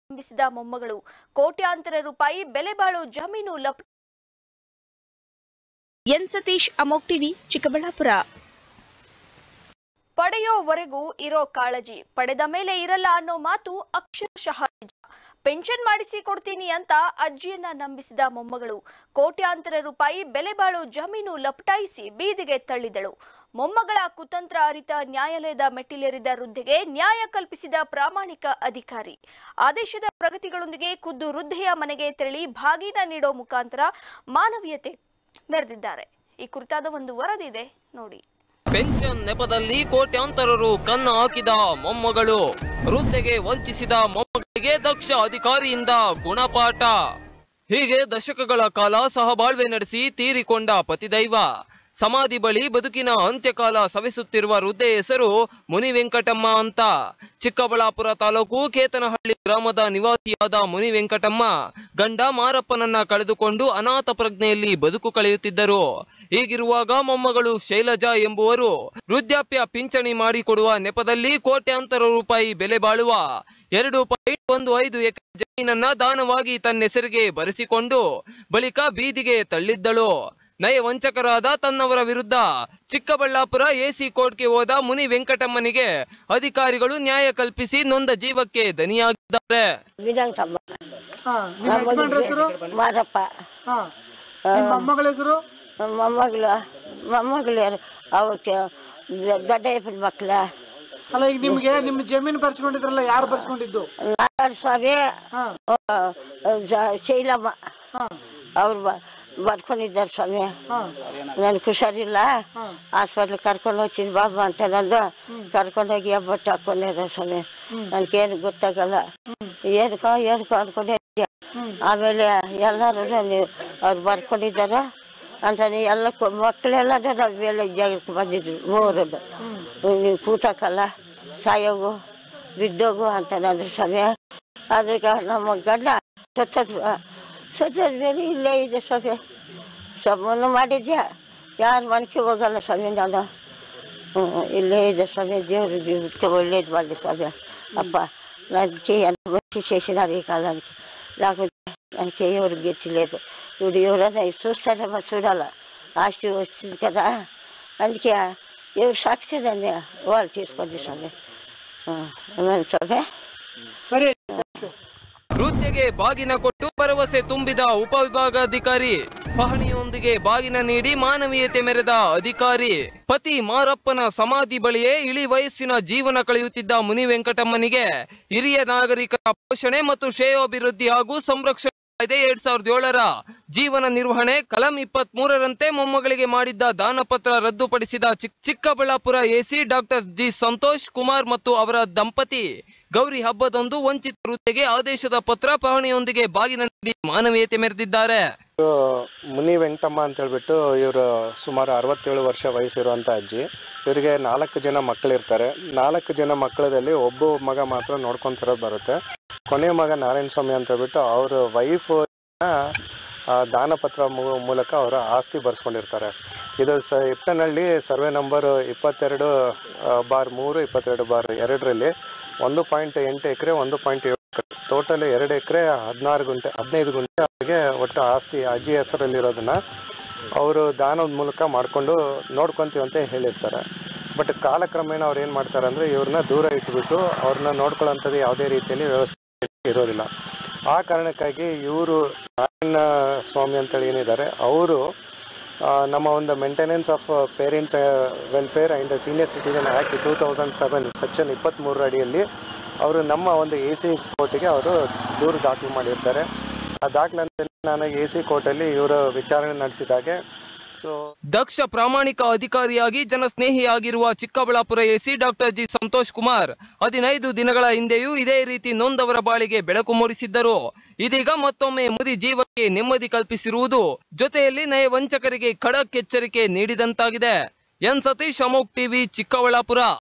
ನಂಬಿಸಿದ ಮೊಮ್ಮಗಳು ಕೋಟ್ಯಾಂತರ ರೂಪಾಯಿ ಬೆಲೆ ಬಾಳೋ ಜಮೀನು ಲಪ್ ಎನ್ ಸತೀಶ್ ಅಮೋಕ್ ಟಿವಿ ಚಿಕ್ಕಬಳ್ಳಾಪುರ ಪಡೆಯೋವರೆಗೂ ಇರೋ ಕಾಳಜಿ ಪಡೆದ ಮೇಲೆ ಇರಲ್ಲ ಅನ್ನೋ ಮಾತು ಅಕ್ಷರಶಃ ನಿಜ ಪೆನ್ಷನ್ ಮಾಡಿಸಿ ಕೊಡ್ತೀನಿ ಅಂತ ಅಜ್ಜಿಯನ್ನ ನಂಬಿಸಿದ ಮೊಮ್ಮಗಳು ಕೋಟ್ಯಾಂತರ ರೂಪಾಯಿ ಬೆಲೆ ಬಾಳೋ ಜಮೀನು ಲಪಟಾಯಿಸಿ ಬೀದಿಗೆ ತಳ್ಳಿದಳು ಮೊಮ್ಮಗಳ ಕುತಂತ್ರ ಅರಿತ ನ್ಯಾಯಾಲಯದ ಮೆಟ್ಟಿಲೇರಿದ ವೃದ್ಧೆಗೆ ನ್ಯಾಯ ಕಲ್ಪಿಸಿದ ಪ್ರಾಮಾಣಿಕ ಅಧಿಕಾರಿ ಆದೇಶದ ಪ್ರಗತಿಗಳೊಂದಿಗೆ ಖುದ್ದು ವೃದ್ಧೆಯ ಮನೆಗೆ ತೆರಳಿ ಭಾಗಿನ ನೀಡೋ ಮುಖಾಂತರ ಮಾನವೀಯತೆ ಮೆರೆದಿದ್ದಾರೆ ಈ ಕುರಿತಾದ ಒಂದು ವರದಿ ಇದೆ ನೋಡಿ ಪೆನ್ಷನ್ ನೆಪದಲ್ಲಿ ಕೋಟ್ಯಾಂತರ ರು ಕನ್ನ ಹಾಕಿದ ಮೊಮ್ಮಗಳು ವೃದ್ಧೆಗೆ ವಂಚಿಸಿದ ಮೊಮ್ಮಗಳಿಗೆ ದಕ್ಷ ಅಧಿಕಾರಿಯಿಂದ ಗುಣಪಾಠ ಹೀಗೆ ದಶಕಗಳ ಕಾಲ ಸಹಬಾಳ್ವೆ ನಡೆಸಿ ತೀರಿಕೊಂಡ ಪತಿದೈವ ಸಮಾಧಿ ಬಳಿ ಬದುಕಿನ ಅಂತ್ಯಕಾಲ ಸವೆಸುತ್ತಿರುವ ವೃದ್ಧೆ ಹೆಸರು ಮುನಿ ವೆಂಕಟಮ್ಮ ಅಂತ ಚಿಕ್ಕಬಳ್ಳಾಪುರ ತಾಲೂಕು ಕೇತನಹಳ್ಳಿ ಗ್ರಾಮದ ನಿವಾಸಿಯಾದ ಮುನಿ ವೆಂಕಟಮ್ಮ ಗಂಡ ಮಾರಪ್ಪನನ್ನ ಕಳೆದುಕೊಂಡು ಅನಾಥ ಪ್ರಜ್ಞೆಯಲ್ಲಿ ಬದುಕು ಕಳೆಯುತ್ತಿದ್ದರು ಹೀಗಿರುವಾಗ ಮೊಮ್ಮಗಳು ಶೈಲಜಾ ಎಂಬುವರು ವೃದ್ಧಾಪ್ಯ ಪಿಂಚಣಿ ಮಾಡಿಕೊಡುವ ನೆಪದಲ್ಲಿ ಕೋಟ್ಯಾಂತರ ರೂಪಾಯಿ ಬೆಲೆ ಬಾಳುವ ಎರಡು ಪಾಯಿಂಟ್ ಒಂದು ಐದು ಎಕರೆ ಜಮೀನನ್ನ ದಾನವಾಗಿ ತನ್ನ ಹೆಸರಿಗೆ ಬರೆಸಿಕೊಂಡು ಬಳಿಕ ಬೀದಿಗೆ ತಳ್ಳಿದ್ದಳು ನಯ ವಂಚಕರಾದ ತನ್ನವರ ವಿರುದ್ಧ ಚಿಕ್ಕಬಳ್ಳಾಪುರ ಎಸಿ ಕೋರ್ಟ್ಗೆ ಹೋದ ಮುನಿ ವೆಂಕಟಮ್ಮನಿಗೆ ಅಧಿಕಾರಿಗಳು ನ್ಯಾಯ ಕಲ್ಪಿಸಿ ನೊಂದ ಜೀವಕ್ಕೆ ದನಿಯಾಗಿದ್ದಾರೆ ವಿಧಾನಸಭಾ ಹಾ ನಿಮ್ಮ ಯಜಮಾನ್ರ ಹೆಸರು ಮಾರಪ್ಪ ಹಾ ನಿಮ್ಮ ಮೊಮ್ಮಗಳ ಹೆಸರು ಮೊಮ್ಮಗಳು ಮೊಮ್ಮಗಳು ಯಾರು ಅವ್ರಿಗೆ ದೊಡ್ಡ ಇಬ್ಬರು ಮಕ್ಕಳ ಅಲ್ಲ ಈಗ ನಿಮ್ಗೆ ನಿಮ್ ಜಮೀನು ಬರ್ಸ್ಕೊಂಡಿದ್ರಲ್ಲ ಯಾರು ಬರ್ಸ್ಕೊಂಡಿದ್ದು ನಾರಾಯಣ ಸ್ವಾಮಿ ಹಾ ಆ, ಜ- ಶೈಲಮ್ಮ ಹಾ ಅವ್ರು ಬ ಬರ್ಕೊಂಡಿದ್ದಾರೆ ಸ್ವಾಮಿ ಹಾ ನನ್ಗೆ ಹುಷಾರಿಲ್ಲ ಹಾಸ್ಪಿಟ್ಲ್ ಕರ್ಕೊಂಡು ಹೋಗ್ತೀನಿ ಬಾಬಾ ಅಂತ ನಂದು ಕರ್ಕೊಂಡೋಗಿ ಹೆಬ್ಬಟ್ಟು ಹಾಕೊಂಡಿರೋ ಸ್ವಾಮಿ ನನ್ಗೇನು ಗೊತ್ತಾಗಲ್ಲ ಏನಕ್ಕೋ ಏನಕ್ಕೋ ಅನ್ಕೊಂಡಿದ್ದೆ ಆಮೇಲೆ ಎಲ್ಲರೂ ನೀವು ಅವ್ರು ಬರ್ಕೊಂಡಿದ್ದಾರ ಅಂತ ನೀವು ಎಲ್ಲ ಕು- ಮಕ್ಕಳೆಲ್ಲ ನಾವು ಮೇಲೆ ಜಾಗಕ್ಕೆ ಬಂದಿದ್ರು ಮೂರನ್ನು ನೀವು ಕೂತಕ್ಕಲ್ಲ ಸಾಯೋಗು ಬಿದ್ದೋಗು ಅಂತ ನಂದು ಸ್ವಾಮಿ ಅದಕ್ಕೆ ನಮ್ಮ ಗಂಡ ಸತ್ತದ್ರು ಸತ್ತದ ಮೇಲೆ ಇಲ್ಲೇ ಇದೆ ಸ್ವಾಮಿ ಸಮ್ಮನ್ನು ಮಾಡಿದ್ಯಾ ಯಾರು ಮನಕ್ಕೆ ಹೋಗಲ್ಲ ಸ್ವಾಮಿ ನಾನು ಹ್ಞೂ ಇಲ್ಲೇ ಇದೆ ಸ್ವಾಮಿ ದೇವರು ಬಿಟ್ಟು ಒಳ್ಳೇದು ಮಾಡಲಿ ಸ್ವಾಮಿ ಅಪ್ಪ ನನಗೆ ఎంత మంచి చేసినారు ఈ కాలానికి లేకపోతే ನನಗೆ ఎవరికి గెచ్చలేదు ఇప్పుడు ఎవరైనా చూస్తారేమో చూడాల ఆస్తి వస్తుంది కదా అందుకే ఎవరు సాక్షిదండి వాళ్ళు తీసుకోండి స్వామి ఏమన్నా స్వామి ಸರಿ ವೃದ್ಧೆಗೆ ಬಾಗಿನ ಕೊಟ್ಟು ಭರವಸೆ ತುಂಬಿದ ಉಪವಿಭಾಗಾಧಿಕಾರಿ ಪಹಣಿಯೊಂದಿಗೆ ಬಾಗಿನ ನೀಡಿ ಮಾನವೀಯತೆ ಮೆರೆದ ಅಧಿಕಾರಿ ಪತಿ ಮಾರಪ್ಪನ ಸಮಾಧಿ ಬಳಿಯೇ ಇಳಿ ವಯಸ್ಸಿನ ಜೀವನ ಕಳೆಯುತ್ತಿದ್ದ ಮುನಿ ವೆಂಕಟಮ್ಮನಿಗೆ ಹಿರಿಯ ನಾಗರಿಕರ ಪೋಷಣೆ ಮತ್ತು ಶ್ರೇಯೋಭಿವೃದ್ಧಿ ಹಾಗೂ ಸಂರಕ್ಷಣೆ ಕಾಯ್ದೆ ಎರಡ್ ಸಾವಿರದ ಏಳರ ಜೀವನ ನಿರ್ವಹಣೆ ಕಲಂ ಇಪ್ಪತ್ತ್ ಮೂರರಂತೆ ಮೊಮ್ಮಗಳಿಗೆ ಮಾಡಿದ್ದ ದಾನಪತ್ರ ರದ್ದುಪಡಿಸಿದ ಚಿಕ್- Chikkaballapura AC doctor G Santosh Kumar ಮತ್ತು ಅವರ ದಂಪತಿ ಗೌರಿ ಹಬ್ಬದಂದು ವಂಚಿತ ವೃದ್ಧೆಗೆ ಆದೇಶದ ಪತ್ರ ಪಹಣಿಯೊಂದಿಗೆ ಬಾಗಿನ ನೀಡಿ ಮಾನವೀಯತೆ ಮೆರೆದಿದ್ದಾರೆ ಇವ್ರು ಮುನಿ ವೆಂಕಟಮ್ಮ ಅಂತ ಹೇಳ್ಬಿಟ್ಟು ಇವರು ಸುಮಾರು ಅರವತ್ತೇಳು ವರ್ಷ ವಯಸ್ಸಿರುವಂಥ ಅಜ್ಜಿ ಇವರಿಗೆ ನಾಲ್ಕು ಜನ ಮಕ್ಕಳಿರ್ತಾರೆ ನಾಲ್ಕು ಜನ ಮಕ್ಕಳದಲ್ಲಿ ಒಬ್ಬ ಮಗ ಮಾತ್ರ ನೋಡ್ಕೊಂತಿರೋದು ಬರುತ್ತೆ ಕೊನೆಯ ಮಗ ನಾರಾಯಣ ಸ್ವಾಮಿ ಅಂತ ಹೇಳ್ಬಿಟ್ಟು ಅವ್ರ ವೈಫ್ ದಾನಪತ್ರ ಮೂ- ಮೂಲಕ ಅವರ ಆಸ್ತಿ ಬರ್ಸ್ಕೊಂಡಿರ್ತಾರೆ ಇದು ಸ ಇಪ್ಪನಹಳ್ಳಿ ಸರ್ವೆ ನಂಬರ್ ಇಪ್ಪತ್ತೆರಡು ಆ, ಬಾರ್ ಮೂರು ಇಪ್ಪತ್ತೆರಡು ಬಾರ್ ಎರಡರಲ್ಲಿ ಒಂದು ಪಾಯಿಂಟ್ ಎಂಟು ಎಕರೆ ಒಂದು ಪಾಯಿಂಟ್ ಏಳು ಎಕರೆ ಟೋಟಲ್ ಎರಡು ಎಕರೆ ಹದಿನಾರು ಗುಂಟೆ ಹದಿನೈದು ಗುಂಟೆ ಅವರಿಗೆ ಒಟ್ಟು ಆಸ್ತಿ ಅಜ್ಜಿ ಹೆಸರಲ್ಲಿರೋದನ್ನ ಅವರು ದಾನದ ಮೂಲಕ ಮಾಡಿಕೊಂಡು ನೋಡ್ಕೊತೀವಿ ಅಂತ ಹೇಳಿರ್ತಾರೆ ಬಟ್ ಕಾಲಕ್ರಮೇಣ ಅವ್ರು ಏನು ಮಾಡ್ತಾರೆ ಅಂದರೆ ಇವ್ರನ್ನ ದೂರ ಇಟ್ಬಿಟ್ಟು ಅವ್ರನ್ನ ನೋಡ್ಕೊಳ್ಳೋಂಥದ್ದು ಯಾವುದೇ ರೀತಿಯಲ್ಲಿ ವ್ಯವಸ್ಥೆ ಇರೋದಿಲ್ಲ ಆ ಕಾರಣಕ್ಕಾಗಿ ಇವರು ನಾರಾಯಣ ಸ್ವಾಮಿ ಅಂತೇಳಿ ಏನಿದ್ದಾರೆ ಅವರು ನಮ್ಮ ಒಂದು maintenance of parents welfare and senior citizen act two thousand seven section ಇಪ್ಪತ್ತ್ಮೂರರ ಅಡಿಯಲ್ಲಿ ಅವರು ನಮ್ಮ ಒಂದು ಎ ಸಿ ಕೋರ್ಟಿಗೆ ಅವರು ದೂರು ದಾಖಲು ಮಾಡಿರ್ತಾರೆ ಆ ದಾಖಲಾತಿಯಲ್ಲಿ ನಾನು ಎ ಸಿ ಕೋರ್ಟಲ್ಲಿ ಇವರು ವಿಚಾರಣೆ ನಡೆಸಿದಾಗೆ ಸೊ ದಕ್ಷ ಪ್ರಾಮಾಣಿಕ ಅಧಿಕಾರಿಯಾಗಿ ಜನಸ್ನೇಹಿಯಾಗಿರುವ Chikkaballapura AC doctor G Santosh Kumar ಹದಿನೈದು ದಿನಗಳ ಹಿಂದೆಯೂ ಇದೇ ರೀತಿ ನೊಂದವರ ಬಾಳಿಗೆ ಬೆಳಕು ಮೂಡಿಸಿದ್ದರು ಇದೀಗ ಮತ್ತೊಮ್ಮೆ ಮುದಿ ಜೀವಕ್ಕೆ ನೆಮ್ಮದಿ ಕಲ್ಪಿಸಿರುವುದು ಜೊತೆಯಲ್ಲಿ ನಯವಂಚಕರಿಗೆ ಖಡಕ್ ಎಚ್ಚರಿಕೆ ನೀಡಿದಂತಾಗಿದೆ ಎನ್ ಸತೀಶ್ ಅಮೋಕ್ ಟಿವಿ ಚಿಕ್ಕಬಳ್ಳಾಪುರ